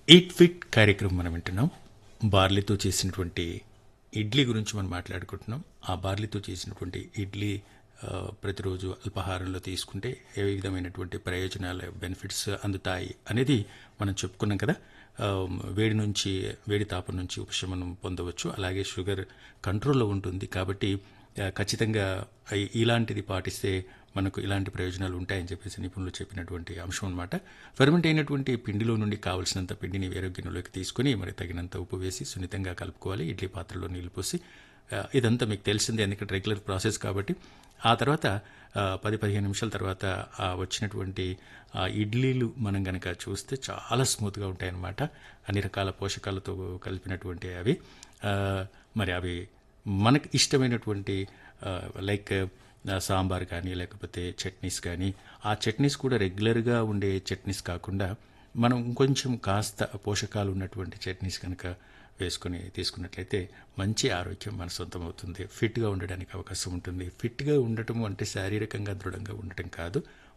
eat fit కార్యక్రమం మనం వింటున్నాం బార్లీతో చేసినటువంటి ఇడ్లీ గురించి మనం మాట్లాడుకుంటున్నాం ఆ బార్లీతో చేసినటువంటి ఇడ్లీ ఆ, ప్రతిరోజు అల్పాహారంలో తీసుకుంటే ఏ విధమైనటువంటి ప్రయోజనాలు బెనిఫిట్స్ అందుతాయి అనేది మనం చెప్పుకున్నాం కదా ఆ, వేడి నుంచి వేడి తాపం నుంచి ఉపశమనం పొందవచ్చు అలాగే షుగర్ కంట్రోల్లో ఉంటుంది కాబట్టి ఆ, ఖచ్చితంగా ఇ- ఇలాంటిది పాటిస్తే మనకు ఇలాంటి ప్రయోజనాలు ఉంటాయని చెప్పేసి నిపుణులు చెప్పినటువంటి అంశం అనమాట ఫెర్మెంట్ అయినటువంటి పిండిలో నుండి కావలసినంత పిండిని వేరే గిన్నెలోకి తీసుకుని మరి తగినంత ఉప్పు వేసి సున్నితంగా కలుపుకోవాలి ఇడ్లీ పాత్రలో నీళ్లు పోసి ఆ, ఇదంతా మీకు తెలిసిందే ఎందుకంటే రెగ్యులర్ ప్రాసెస్ కాబట్టి ఆ తర్వాత ఆ, పది పదిహేను నిమిషాల తర్వాత ఆ వచ్చినటువంటి ఆ ఇడ్లీలు మనం గనక చూస్తే చాలా స్మూత్గా ఉంటాయన్నమాట అన్ని రకాల పోషకాలతో కలిపినటువంటి అవి ఆ, మరి అవి మనకు ఇష్టమైనటువంటి ఆ, లైక్ ఆ, సాంబార్ కానీ లేకపోతే చట్నీస్ కానీ ఆ చట్నీస్ కూడా రెగ్యులర్గా ఉండే చట్నీస్ కాకుండా మనం కొంచెం కాస్త పోషకాలు ఉన్నటువంటి చట్నీస్ కనుక వేసుకొని తీసుకున్నట్లయితే మంచి ఆరోగ్యం మన సొంతం అవుతుంది ఫిట్గా ఉండడానికి అవకాశం ఉంటుంది ఫిట్గా ఉండటం అంటే శారీరకంగా దృఢంగా ఉండటం కాదు